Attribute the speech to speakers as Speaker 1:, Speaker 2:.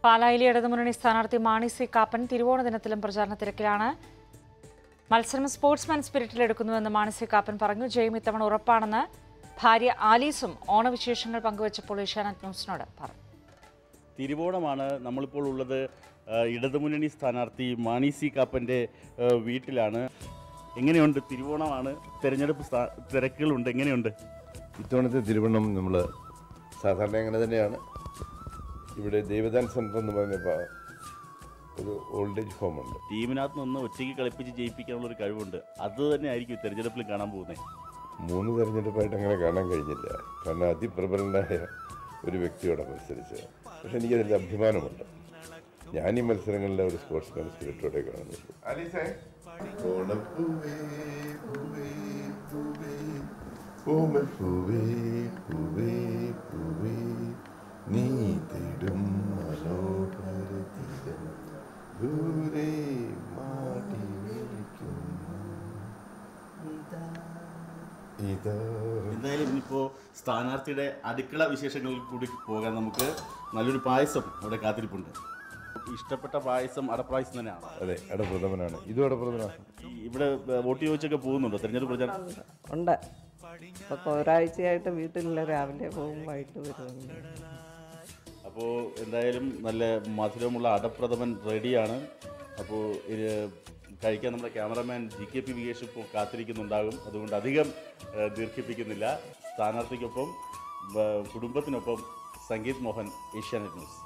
Speaker 1: പാലായിലെ ഇടതുമുന്നണി സ്ഥാനാർത്ഥി മാണി സി കാപ്പൻ തിരുവോണ ദിനത്തിലും പ്രചാരണ തിരക്കിലാണ് മത്സരം സ്പോർട്സ്മാൻ സ്പിരിറ്റിൽ എടുക്കുന്നുവെന്ന് മാണി സി കാപ്പൻ പറഞ്ഞു ജയം ഇത്തവണ ഉറപ്പാണെന്ന് ഭാര്യ ആലീസും ഓണവിശേഷങ്ങൾ പങ്കുവച്ചപ്പോൾ ഏഷ്യാനെറ്റ് ന്യൂസിനോട് പറഞ്ഞു
Speaker 2: തിരുവോണമാണ് നമ്മളിപ്പോൾ ഉള്ളത് ആ, ഇടതുമുന്നണി സ്ഥാനാർത്ഥി മാണി സി കാപ്പൻ്റെ ആ, വീട്ടിലാണ് എങ്ങനെയുണ്ട് തിരുവോണമാണ് തെരഞ്ഞെടുപ്പ് സ്ഥാ- തിരക്കുകളുണ്ട് എങ്ങനെയുണ്ട്
Speaker 3: ഇത്തവണത്തെ തിരുവണ്ണം നമ്മൾ സാധാരണ അങ്ങനെ തന്നെയാണ് ഇവിടെ ദേവദാൻ സെൻറ്റർ എന്ന് പറഞ്ഞ പ- ഒരു ഓൾഡ് ഏജ് ഹോമുണ്ട്
Speaker 2: ടീമിനകത്ത് നിന്ന് ഒറ്റയ്ക്ക് കളിപ്പിച്ച് ജയിപ്പിക്കാനുള്ള ഒരു കഴിവുണ്ട് അത് തന്നെ ആയിരിക്കും തെരഞ്ഞെടുപ്പിൽ കാണാൻ പോകുന്നത്
Speaker 3: മൂന്ന് തെരഞ്ഞെടുപ്പായിട്ട് അങ്ങനെ കാണാൻ കഴിഞ്ഞില്ല കാരണം അതിപ്രബലനായ ഒരു വ്യക്തിയോടെ മത്സരിച്ച് പക്ഷെ എനിക്കതിൽ അഭിമാനമുണ്ട് ഞാൻ ഈ മത്സരങ്ങളിലെ ഒരു സ്പോർട്സ്മാൻ സ്പിരിറ്റോടെ കാണുന്നുള്ളൂ ആലീസേ ഓണപ്പൂവേ പൂവേ പൂവേ ഓമൽപ്പൂവേ പൂവേ പൂവേ നീ തേടും മനോഹര തീരം ദൂരെ മാടി വിളിക്കുന്നു ഇതാ
Speaker 2: എന്തായാലും ഇനിയിപ്പോൾ സ്ഥാനാർത്ഥിയുടെ അടുക്കള വിശേഷങ്ങളിൽ കൂടി പോകാൻ നമുക്ക് നല്ലൊരു പായസം അവിടെ കാത്തിരിപ്പുണ്ട് ഇഷ്ടപ്പെട്ട പായസം അടപ്പായസം തന്നെയാണ്
Speaker 3: അതെ അടപ്രഥമനാണ് ഇതും അടപ്രഥമനാണ്
Speaker 2: ഈ ഇവിടെ വോട്ട് ചോദിച്ചൊക്കെ പോകുന്നുണ്ടോ തെരഞ്ഞെടുപ്പ് പ്രചാരണം
Speaker 4: ഉണ്ട് ഇപ്പൊ ഒരാഴ്ചയായിട്ട് വീട്ടിലില്ല രാവിലെ പോകും വൈകിട്ട് വരുന്നുണ്ട്
Speaker 2: അപ്പോൾ എന്തായാലും നല്ല മധുരമുള്ള അടപ്രഥമൻ റെഡിയാണ് അപ്പോൾ ഇത് കഴിക്കാൻ നമ്മുടെ cameraman G K P Vikesh ഇപ്പോൾ കാത്തിരിക്കുന്നുണ്ടാകും അതുകൊണ്ട് അധികം ഏഹ്, ദീർഘിപ്പിക്കുന്നില്ല സ്ഥാനാർത്ഥിക്കൊപ്പം ഏഹ്, കുടുംബത്തിനൊപ്പം സംഗീത് മോഹൻ ഏഷ്യാനെറ്റ് ന്യൂസ്